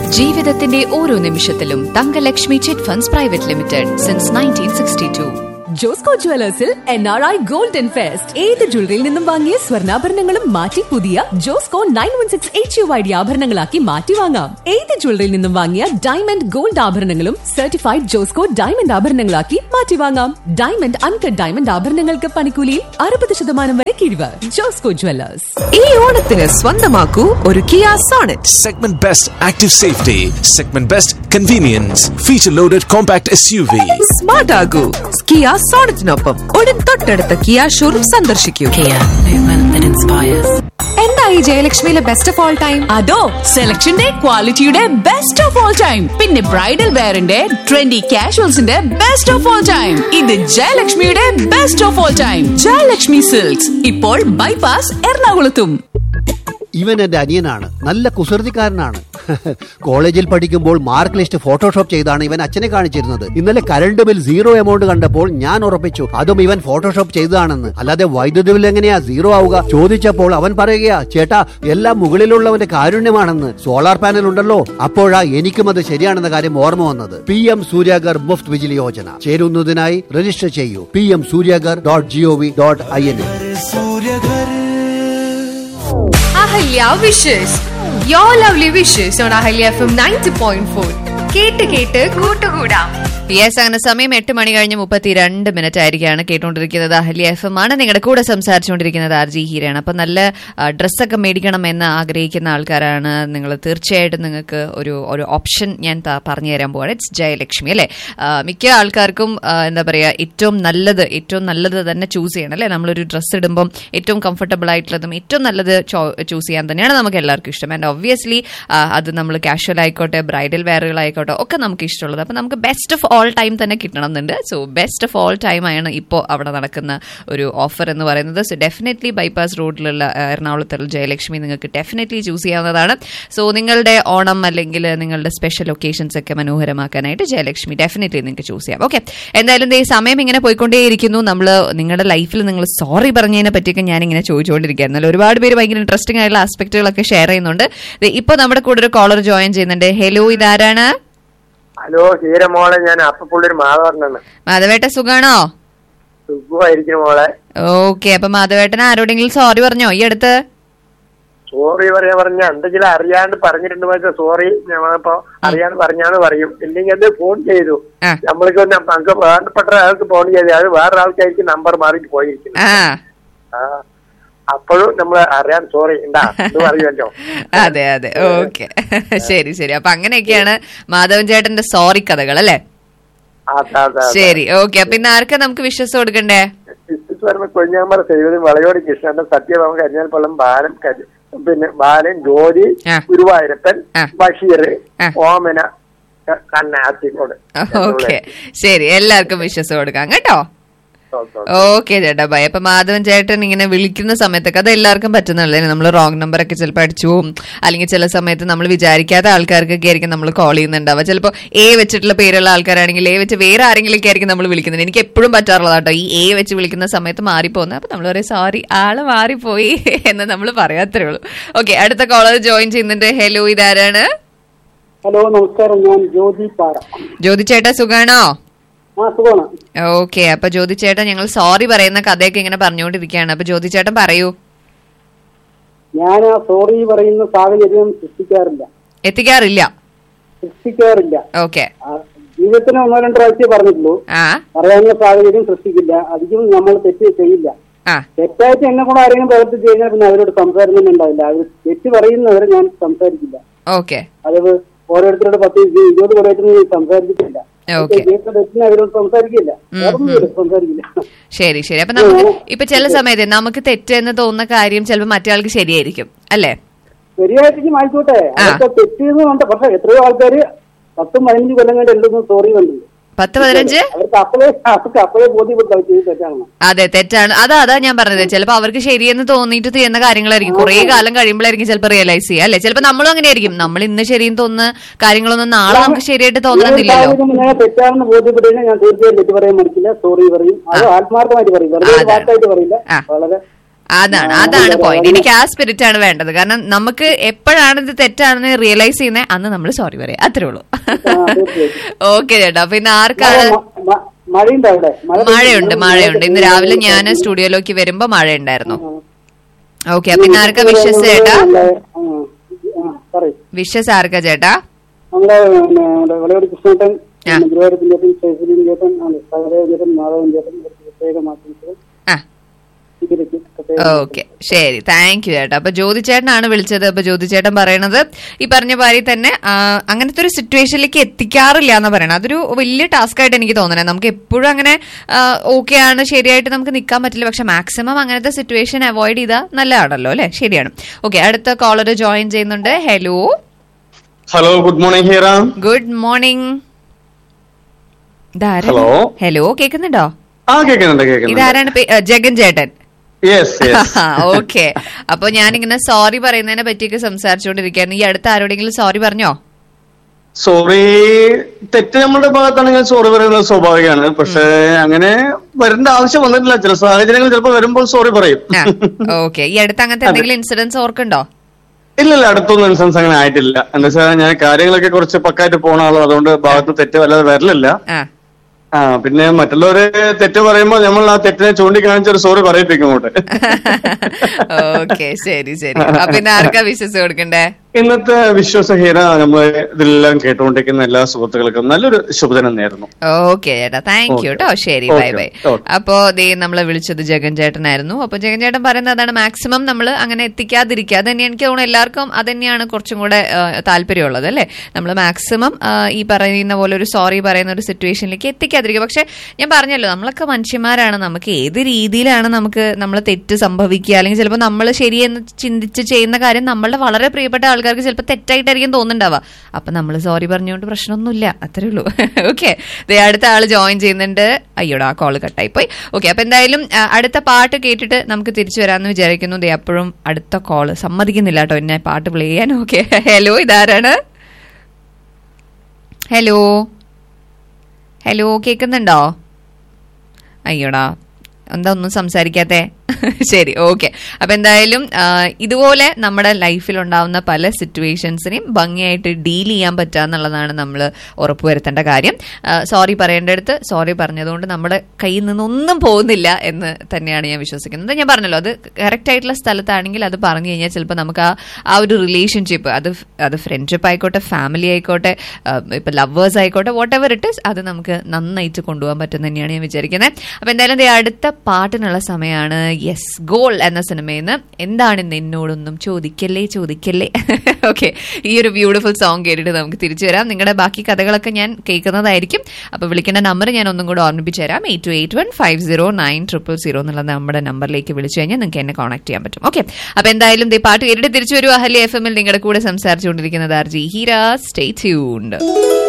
ജീവിതത്തിന്റെ ഓരോ നിമിഷത്തിലും Thankalakshmi chit funds private limited since nineteen sixty two Josco ജുവലേഴ്സിൽ N R I golden fest ഏത് ജ്വല്ലറിയിൽ നിന്നും വാങ്ങിയ സ്വർണ്ണാഭരണങ്ങളും മാറ്റി പുതിയ Josco nine one six H U I D ആഭരണങ്ങളാക്കി മാറ്റി വാങ്ങാം ഏത് ജ്വല്ലറിയിൽ നിന്നും വാങ്ങിയ ഡയമണ്ട് ഗോൾഡ് ആഭരണങ്ങളും സർട്ടിഫൈഡ് ജോസ്കോ ഡയമണ്ട് ആഭരണങ്ങളാക്കി മാറ്റി വാങ്ങാം ഡയമണ്ട് അൺകട്ട് ഡയമണ്ട് ആഭരണങ്ങൾക്ക് പണിക്കൂലിയിൽ അറുപത് ശതമാനം വരെ കിഴിവ് ജോസ്കോ ജുവലേഴ്സ് ഈ ഓണത്തിന് സ്വന്തമാക്കൂ ഒരു Kia Sonet Segment Best Active Safety, Segment Best Convenience, Feature Loaded Compact SUV. Smart ആകൂ കിയ സോണറ്റിനൊപ്പം ഉടൻ തൊട്ടടുത്ത കിയ ഷോറൂം സന്ദർശിക്കൂ എന്തായി ജയലക്ഷ്മിയിലെ ബെസ്റ്റ് ഓഫ് ഓൾ ടൈം അതോ സെലക്ഷന്റെ ക്വാളിറ്റിയുടെ ബെസ്റ്റ് ഓഫ് ഓൾ ടൈം പിന്നെ ബ്രൈഡൽ വെയറിന്റെ ട്രെൻഡി കാഷ്വൽസിന്റെ ബെസ്റ്റ് ഓഫ് ഓൾ ടൈം ഇത് ജയലക്ഷ്മിയുടെ best of all time Jayalakshmi silks ഇപ്പോൾ ബൈപാസ് എറണാകുളത്തും ഇവൻ എന്റെ അനിയനാണ് നല്ല കുസൃതിക്കാരനാണ് കോളേജിൽ പഠിക്കുമ്പോൾ മാർക്ക് ലിസ്റ്റ് ഫോട്ടോഷോപ്പ് ചെയ്താണ് ഇവൻ അച്ഛനെ കാണിച്ചിരുന്നത് ഇന്നലെ കറണ്ട് ബിൽ സീറോ എമൗണ്ട് കണ്ടപ്പോൾ ഞാൻ ഉറപ്പിച്ചു അതും ഇവൻ ഫോട്ടോഷോപ്പ് ചെയ്തതാണെന്ന് അല്ലാതെ വൈദ്യുതി ബിൽ എങ്ങനെയാ സീറോ ആവുക ചോദിച്ചപ്പോൾ അവൻ പറയുകയാ ചേട്ടാ എല്ലാം മുകളിലുള്ളവന്റെ കാരുണ്യമാണെന്ന് സോളാർ പാനൽ ഉണ്ടല്ലോ അപ്പോഴാ എനിക്കും അത് ശരിയാണെന്ന കാര്യം ഓർമ്മ വന്നത് പി എം സൂര്യാഗർ മുഫ്ത് വിജിലി യോജന ചേരുന്നതിനായി രജിസ്റ്റർ ചെയ്യൂ P M Surya Ghar dot G O V dot I N Ahalya wishes your lovely wishes on Ahalya F M ninety point four കേട്ട് കേട്ട് കൂട്ടുകൂടാം യെസ് അങ്ങനെ സമയം എട്ട് മണി കഴിഞ്ഞ് മുപ്പത്തിരണ്ട് മിനിറ്റ് ആയിരിക്കാണ് കേട്ടുകൊണ്ടിരിക്കുന്നത് അഹല്യ എഫ് എം ആണ് നിങ്ങളുടെ കൂടെ സംസാരിച്ചുകൊണ്ടിരിക്കുന്നത് ആർ ജി ഹീരയാണ് അപ്പം നല്ല ആ, ഡ്രസ്സൊക്കെ മേടിക്കണം എന്ന് ആഗ്രഹിക്കുന്ന ആൾക്കാരാണ് നിങ്ങൾ തീർച്ചയായിട്ടും നിങ്ങൾക്ക് ഒരു ഒരു ഓപ്ഷൻ ഞാൻ ത- പറഞ്ഞു തരാൻ പോവാണ് ഇറ്റ്സ് ജയലക്ഷ്മി അല്ലേ ആ, മിക്ക ആൾക്കാർക്കും ആ, എന്താ പറയുക ഏറ്റവും നല്ലത് ഏറ്റവും നല്ലത് തന്നെ ചൂസ് ചെയ്യണം അല്ലേ നമ്മളൊരു ഡ്രസ്സ് ഇടുമ്പം ഏറ്റവും കംഫർട്ടബിൾ ആയിട്ടുള്ളതും ഏറ്റവും നല്ലത് ചൂസ് ചെയ്യാൻ തന്നെയാണ് നമുക്ക് എല്ലാവർക്കും ഇഷ്ടം ആൻഡ് ഒബ്വിയസ്ലി അത് നമ്മൾ കാഷ്വൽ ആയിക്കോട്ടെ ബ്രൈഡൽ വെയറുകളായിക്കോട്ടെ ഒക്കെ നമുക്ക് ഇഷ്ടമുള്ളത് അപ്പം നമുക്ക് ബെസ്റ്റ് ഓഫ് ഓൾ ടൈം തന്നെ കിട്ടണം എന്നുണ്ട് so best of all time ആണ് ഇപ്പോൾ അവിടെ നടക്കുന്ന ഒരു ഓഫർ എന്ന് പറയുന്നത് സോ ഡെഫിനറ്റ്ലി ബൈപ്പാസ് റോഡിലുള്ള ആ, എറണാകുളത്തുള്ള ജയലക്ഷ്മി നിങ്ങൾക്ക് ഡെഫിനറ്റ്ലി ചൂസ് ചെയ്യാവുന്നതാണ് സോ നിങ്ങളുടെ ഓണം അല്ലെങ്കിൽ നിങ്ങളുടെ സ്പെഷ്യൽ ഒക്കേഷൻസ് ഒക്കെ മനോഹരമാക്കാനായിട്ട് ജയലക്ഷ്മി ഡെഫിനറ്റ്ലി നിങ്ങൾക്ക് ചൂസ് ചെയ്യാം ഓക്കെ എന്തായാലും ദേ ഈ സമയം ഇങ്ങനെ പോയിക്കൊണ്ടേയിരിക്കുന്നു നമ്മൾ നിങ്ങളുടെ ലൈഫിൽ നിങ്ങൾ സോറി പറഞ്ഞതിനെ പറ്റിയൊക്കെ ഞാൻ ഇങ്ങനെ ചോദിച്ചുകൊണ്ടിരിക്കുകയായിരുന്നല്ലോ ഒരുപാട് പേര് ഭയങ്കര ഇൻട്രസ്റ്റിംഗ് ആയിട്ടുള്ള ആസ്പെക്റ്റുകളൊക്കെ ഷെയർ ചെയ്യുന്നുണ്ട് ഇപ്പോൾ നമ്മുടെ കൂടെ ഒരു കോളർ ജോയിൻ ചെയ്യുന്നുണ്ട് ഹലോ ഇതാരാണ് ഹലോ ഹീരമോളെ ഞാൻ അപ്പപ്പുള്ളൊരു മാധവണ്ണാണ് മാധവേട്ട സുഖാണോ സുഖമായിരിക്കും മോളെ ഓക്കെ അപ്പൊ മാധവേട്ടൻ ആരോടെങ്കിലും സോറി പറഞ്ഞോ ഈ അടുത്ത് സോറി പറയാൻ പറഞ്ഞ എന്തെങ്കിലും അറിയാണ്ട് പറഞ്ഞിട്ടുണ്ട് വെച്ചാൽ സോറി ഞങ്ങളിപ്പോ അറിയാണ്ട് പറഞ്ഞാന്ന് പറയും ഇല്ലെങ്കിൽ അത് ഫോൺ ചെയ്തു ആ. നമ്മൾക്ക് ഒന്ന് നമുക്ക് വേണ്ടപ്പെട്ട ആൾക്ക് ഫോൺ ചെയ്തു അത് വേറെ ആൾക്കായിരിക്കും നമ്പർ മാറിയിട്ട് പോയിരിക്കുന്നത് ആ ആ അപ്പോഴും നമ്മൾ അറിയാൻ സോറി ഉണ്ടാ ഇത് പറയുമല്ലോ അതെ അതെ ഓക്കെ ശരി ശരി അപ്പൊ അങ്ങനെയൊക്കെയാണ് മാധവൻ ചേട്ടന്റെ സോറി കഥകൾ അല്ലേ അതെ അതെ ശരി ഓക്കെ അപ്പൊ ഇന്ന് ആർക്കാ നമുക്ക് വിശ്വസം കൊടുക്കണ്ടേ ബിസിനസ് വരുമ്പോ കൊഞ്ഞാമ്പറ സൈവതി വളയോട് കൃഷ്ണന്റെ സത്യഭാമ കന്യാൽപ്പള്ളം ബാലൻ കരി- പിന്നെ ബാലൻ ജ്യോതി ആ. ഗുരുവായൂരപ്പൻ ആ. ബഷീർ ആ. ഓമന ക- കണ്ണാത്തിക്കോട് ഓക്കെ ശരി എല്ലാവർക്കും വിശ്വസം കൊടുക്കാം കേട്ടോ ഓക്കെ. ഓക്കെ ചേട്ടാ ബൈ അപ്പൊ മാധവൻ ചേട്ടൻ ഇങ്ങനെ വിളിക്കുന്ന സമയത്തൊക്കെ അത് എല്ലാവർക്കും പറ്റുന്നതല്ലേ നമ്മൾ റോങ് നമ്പർ ഒക്കെ ചിലപ്പോൾ അടിച്ചു പോകും അല്ലെങ്കിൽ ചില സമയത്ത് നമ്മൾ വിചാരിക്കാത്ത ആൾക്കാർക്കൊക്കെ ആയിരിക്കും നമ്മൾ കോൾ ചെയ്യുന്നുണ്ടാവുക ചിലപ്പോൾ എ വെച്ചിട്ടുള്ള പേരുള്ള ആൾക്കാരാണെങ്കിൽ എ വെച്ച് വേറെ ആരെങ്കിലൊക്കെ ആയിരിക്കും നമ്മൾ വിളിക്കുന്നത് എനിക്ക് എപ്പോഴും പറ്റാറുള്ളതാട്ടോ ഈ എ വെച്ച് വിളിക്കുന്ന സമയത്ത് മാറിപ്പോകുന്നത് അപ്പൊ നമ്മൾ പറയും സോറി ആള് മാറിപ്പോയി എന്ന് നമ്മൾ പറയാത്രേ ഉള്ളൂ ഓക്കെ അടുത്ത കോളർ ജോയിൻ ചെയ്യുന്നുണ്ട് ഹലോ ഇതാരാണ് ഹലോ നമസ്കാരം ഞാൻ ജ്യോതി പാറ ജ്യോതി ചേട്ടാ സുഖാണോ ആ സുഖമാണ് ഓക്കെ അപ്പൊ ജ്യോതി ചേട്ടൻ ഞങ്ങൾ സോറി പറയുന്ന കഥയൊക്കെ ഇങ്ങനെ പറഞ്ഞുകൊണ്ടിരിക്കുകയാണ് അപ്പൊ ജ്യോതി ചേട്ടൻ പറയൂ ഞാൻ ആ സോറി പറയുന്ന സാഹചര്യം സൃഷ്ടിക്കാറില്ല എത്തിക്കാറില്ല സൃഷ്ടിക്കാറില്ല ഓക്കെ ആ, ജീവിതത്തിന് ഒന്നോ രണ്ടോ പ്രാവശ്യമേ പറഞ്ഞിട്ടുള്ളൂ ആ പറയാനുള്ള സാഹചര്യം സൃഷ്ടിക്കില്ല അധികം നമ്മൾ തെറ്റ് ചെയ്യില്ല ആ തെറ്റായിട്ട് എന്നെ കൂടെ ആരെങ്കിലും പ്രവർത്തിച്ച് കഴിഞ്ഞാൽ പിന്നെ അവരോട് സംസാരം തന്നെ ഉണ്ടാവില്ല അവർ തെറ്റ് പറയുന്നവരെ ഞാൻ സംസാരിക്കില്ല ഓക്കെ അത് ഓരോരുത്തരോട് പത്ത് ഇരു- ഇരുപത് കുറേറ്റൊന്നും സംസാരിച്ചിട്ടില്ല ഓക്കെ ജീവിത തെറ്റിന് അവരോട് സംസാരിക്കില്ല വേറൊന്നുമില്ല സംസാരിക്കില്ല ശരി ശരി അപ്പൊ നമുക്ക് ഇപ്പൊ ചില സമയത്ത് നമുക്ക് തെറ്റെന്ന് തോന്നുന്ന കാര്യം ചിലപ്പോൾ മറ്റേ ആൾക്ക് ശരിയായിരിക്കും അല്ലേ ശരിയായിട്ടേക്കും ആയിക്കോട്ടെ അതൊക്കെ തെറ്റിയെന്നുണ്ട് പക്ഷെ എത്രയോ ആൾക്കാര് പത്തും പതിനഞ്ച് കൊല്ലം കണ്ട് എല്ലാം സോറി കണ്ടിട്ടുണ്ട് പത്ത് പതിനഞ്ച് അവർക്ക് അപ്പോഴേ അവർക്ക് അപ്പോഴേ ബോധ്യപ്പെട്ടു അവർ ചെയ്ത് തെറ്റാണെന്ന് അതെ തെറ്റാണ് അതാ അതാ ഞാൻ പറഞ്ഞത് ചിലപ്പോൾ അവർക്ക് ശരിയെന്ന് തോന്നിയിട്ട് ചെയ്യുന്ന കാര്യങ്ങളായിരിക്കും കുറെ കാലം കഴിയുമ്പോഴായിരിക്കും ചിലപ്പോൾ റിയലൈസ് ചെയ്യുക അല്ലെ ചിലപ്പോൾ നമ്മളും അങ്ങനെ ആയിരിക്കും നമ്മൾ ഇന്ന് ശരിയെന്ന് തോന്നുന്ന കാര്യങ്ങളൊന്നും നാളെ നമുക്ക് ശരിയായിട്ട് തോന്നണമെന്നില്ലല്ലോ സാഹചര്യം ഞാൻ തെറ്റാണെന്ന് ബോധ്യപ്പെട്ടു കഴിഞ്ഞാൽ ഞാൻ തീർച്ചയായും തെറ്റ് പറയാൻ മടിക്കില്ല സോറി പറയും അത് ആത്മാർത്ഥമായിട്ട് പറയും വെറുതെ ഒരു അതെ. വാക്കായിട്ട് പറയില്ല ആ. വളരെ അതാണ് അതാണ് പോയിന്റ് എനിക്ക് ആ സ്പിരിറ്റ് ആണ് വേണ്ടത് കാരണം നമുക്ക് എപ്പോഴാണ് ഇത് തെറ്റാണെന്ന് റിയലൈസ് ചെയ്യുന്നത് അന്ന് നമ്മൾ സോറി പറയാം അത്രേ ഉള്ളൂ ഓക്കെ ചേട്ടാ അപ്പൊ ഇന്ന് ആർക്കാണ് മഴയുണ്ട് അവിടെ മഴയുണ്ട് മഴയുണ്ട് ഇന്ന് രാവിലെ ഞാൻ സ്റ്റുഡിയോയിലേക്ക് വരുമ്പോ മഴയുണ്ടായിരുന്നു ഓക്കെ അപ്പൊ ഇന്ന് ആർക്കാ വിഷസ് ചേട്ടാ പറയും വിഷസ് ആർക്കാ ചേട്ടാ നമ്മുടെ പിന്നെ നമ്മുടെ വിളയോട് കൃഷ്ണേട്ടൻ ഗുരുവായൂരപ്പൻ ചേട്ടൻ ശൈഫുദ്ദീൻ ചേട്ടൻ സഹദേവ ചേട്ടൻ മാധവൻ ചേട്ടൻ ഇവർക്ക് പ്രത്യേക മാറ്റം ആ ഇതിലേക്ക് ഓക്കെ ശരി താങ്ക് യു ചേട്ടാ അപ്പൊ ജ്യോതി ചേട്ടനാണ് വിളിച്ചത് അപ്പൊ ജ്യോതി ചേട്ടൻ പറയണത് ഈ പറഞ്ഞ മാതിരി തന്നെ ആ, അങ്ങനത്തെ ഒരു സിറ്റുവേഷനിലേക്ക് എത്തിക്കാറില്ല എന്ന് പറയണം അതൊരു വലിയ ടാസ്ക് ആയിട്ട് എനിക്ക് തോന്നണേ നമുക്ക് എപ്പോഴും അങ്ങനെ ഓക്കെ ആണ് ശരിയായിട്ട് നമുക്ക് നിൽക്കാൻ പറ്റില്ല പക്ഷെ മാക്സിമം അങ്ങനത്തെ സിറ്റുവേഷൻ അവോയ്ഡ് ചെയ്താൽ നല്ലതാണല്ലോ അല്ലെ ശരിയാണ് ഓക്കെ അടുത്ത കോളർ ജോയിൻ ചെയ്യുന്നുണ്ട് hello hello good morning Heera good morning hello hello കേൾക്കുന്നുണ്ടോ ആ കേൾക്കുന്നുണ്ട് കേൾക്കുന്നുണ്ട് ഇതാരാണ് പേ- ഏ, ജഗൻ ചേട്ടൻ യെസ് യെസ് ഓക്കെ അപ്പൊ ഞാനിങ്ങനെ സോറി പറയുന്നതിനെ പറ്റിയൊക്കെ സംസാരിച്ചുകൊണ്ടിരിക്കുകയാണ് ഈ അടുത്ത് ആരോടെങ്കിലും സോറി പറഞ്ഞോ സോറി തെറ്റ് നമ്മുടെ ഭാഗത്താണെങ്കിൽ സോറി പറയുന്നത് സ്വാഭാവികമാണ് പക്ഷെ അങ്ങനെ വരേണ്ട ആവശ്യം വന്നിട്ടില്ല ചില സാഹചര്യങ്ങൾ ചിലപ്പോൾ വരുമ്പോൾ സോറി പറയും ഓക്കെ ഈ അടുത്ത് അങ്ങനത്തെ എന്തെങ്കിലും ഇൻസിഡൻസ് ഓർക്കുണ്ടോ ഇല്ല ഇല്ല അടുത്തൊന്നും ഇൻസൻസ് അങ്ങനെ ആയിട്ടില്ല എന്താ വെച്ചാൽ ഞാൻ കാര്യങ്ങളൊക്കെ കുറച്ച് പക്കായിട്ട് പോണ ആളും അതുകൊണ്ട് ഭാഗത്ത് തെറ്റ് വല്ലാതെ വരലില്ല ആ ആ പിന്നെ മറ്റുള്ളവര് തെറ്റ് പറയുമ്പോൾ നമ്മൾ ആ തെറ്റിനെ ചൂണ്ടിക്കാണിച്ച് ഒരു സോറി പറയിപ്പിക്കും അങ്ങോട്ട് ഓക്കെ ശരി ശരി അപ്പൊ ഇന്ന് ആർക്കാ വിശ്വസ് കൊടുക്കണ്ടേ ഇന്നത്തെ വിശ്വാസഹീന നമ്മൾ ഇതിലെല്ലാം കേട്ടുകൊണ്ടിരിക്കുന്ന എല്ലാ സുഹൃത്തുക്കൾക്കും നല്ലൊരു ശുഭദിനം നേരുന്നു ഓക്കെ ചേട്ടാ താങ്ക് യു കേട്ടോ ശരി ബൈ Okay, ബൈ okay. അപ്പോ ദേ നമ്മളെ വിളിച്ചത് ജഗൻ ചേട്ടനായിരുന്നു അപ്പൊ ജഗൻ ചേട്ടൻ പറയുന്നത് അതാണ് മാക്സിമം നമ്മൾ അങ്ങനെ എത്തിക്കാതിരിക്കുക അത് തന്നെ എനിക്ക് തോന്നുന്നു എല്ലാവർക്കും അത് തന്നെയാണ് കുറച്ചും കൂടെ ആ, താല്പര്യമുള്ളത് അല്ലേ നമ്മൾ മാക്സിമം ഈ പറയുന്ന പോലെ ഒരു സോറി പറയുന്ന ഒരു സിറ്റുവേഷനിലേക്ക് എത്തിക്കാതിരിക്കുക പക്ഷെ ഞാൻ പറഞ്ഞല്ലോ നമ്മളൊക്കെ മനുഷ്യന്മാരാണ് നമുക്ക് ഏത് രീതിയിലാണ് നമുക്ക് നമ്മൾ തെറ്റ് സംഭവിക്കുക അല്ലെങ്കിൽ ചിലപ്പോൾ നമ്മൾ ശരിയെന്ന് ചിന്തിച്ച് ചെയ്യുന്ന കാര്യം നമ്മളുടെ വളരെ പ്രിയപ്പെട്ട ആൾക്കാർക്ക് ചിലപ്പോൾ തെറ്റായിട്ടായിരിക്കും തോന്നുന്നുണ്ടാവുക അപ്പൊ നമ്മൾ സോറി പറഞ്ഞുകൊണ്ട് പ്രശ്നമൊന്നുമില്ല അത്രേ ഉള്ളൂ ഓക്കെ അടുത്ത ആള് ജോയിൻ ചെയ്യുന്നുണ്ട് അയ്യോടാ ആ കോള് കട്ടായി പോയി ഓക്കെ അപ്പൊ എന്തായാലും ആ, അടുത്ത പാട്ട് കേട്ടിട്ട് നമുക്ക് തിരിച്ചു വരാമെന്ന് വിചാരിക്കുന്നു ദേ അപ്പോഴും അടുത്ത കോള് സമ്മതിക്കുന്നില്ല കേട്ടോ എന്നെ പാട്ട് പ്ലേ ചെയ്യാൻ ഓക്കെ ഹലോ ഇതാരാണ് ഹലോ ഹലോ കേൾക്കുന്നുണ്ടോ അയ്യോടാ എന്താ ഒന്നും സംസാരിക്കാത്തെ ശരി ഓക്കെ അപ്പൊ എന്തായാലും ആ, ഇതുപോലെ നമ്മുടെ ലൈഫിൽ ഉണ്ടാവുന്ന പല സിറ്റുവേഷൻസിനെയും ഭംഗിയായിട്ട് ഡീൽ ചെയ്യാൻ പറ്റുക എന്നുള്ളതാണ് നമ്മൾ ഉറപ്പുവരുത്തേണ്ട കാര്യം സോറി പറയേണ്ടടുത്ത് സോറി പറഞ്ഞതുകൊണ്ട് നമ്മുടെ കയ്യിൽ നിന്നൊന്നും പോകുന്നില്ല എന്ന് തന്നെയാണ് ഞാൻ വിശ്വസിക്കുന്നത് ഞാൻ പറഞ്ഞല്ലോ അത് കറക്റ്റ് ആയിട്ടുള്ള സ്ഥലത്താണെങ്കിൽ അത് പറഞ്ഞു കഴിഞ്ഞാൽ ചിലപ്പോൾ നമുക്ക് ആ ആ ഒരു റിലേഷൻഷിപ്പ് അത് ഫ്- അത് ഫ്രണ്ട്ഷിപ്പ് ആയിക്കോട്ടെ ഫാമിലി ആയിക്കോട്ടെ ആ, ഇപ്പൊ ലവേഴ്സ് ആയിക്കോട്ടെ വാട്ട് എവർ ഇറ്റ് ഇസ് അത് നമുക്ക് നന്നായിട്ട് കൊണ്ടുപോകാൻ പറ്റും തന്നെയാണ് ഞാൻ വിചാരിക്കുന്നത് അപ്പൊ എന്തായാലും ദേ അടുത്ത പാട്ടിനുള്ള സമയമാണ് യെസ് ഗോൾ എന്ന സിനിമയിൽ നിന്ന് എന്താണ് ഇന്ന് എന്നോടൊന്നും ചോദിക്കല്ലേ ചോദിക്കല്ലേ ഓക്കെ ഈ ഒരു ബ്യൂട്ടിഫുൾ സോങ് കേട്ടിട്ട് നമുക്ക് തിരിച്ചു വരാം നിങ്ങളുടെ ബാക്കി കഥകളൊക്കെ ഞാൻ കേൾക്കുന്നതായിരിക്കും അപ്പൊ വിളിക്കേണ്ട നമ്പർ ഞാൻ ഒന്നും കൂടെ ഓർമ്മിപ്പിച്ചു തരാം eight two eight one five zero nine triple zero എന്നുള്ള നമ്മുടെ നമ്പറിലേക്ക് വിളിച്ചു കഴിഞ്ഞാൽ നിങ്ങൾക്ക് എന്നെ കോൺടാക്ട് ചെയ്യാൻ പറ്റും ഓക്കെ അപ്പൊ എന്തായാലും ദേ പാട്ട് കേട്ടിട്ട് തിരിച്ചു വരും അഹല്യ എഫ് എമ്മിൽ നിങ്ങളുടെ കൂടെ സംസാരിച്ചുകൊണ്ടിരിക്കുന്നത് R J Heera stay tuned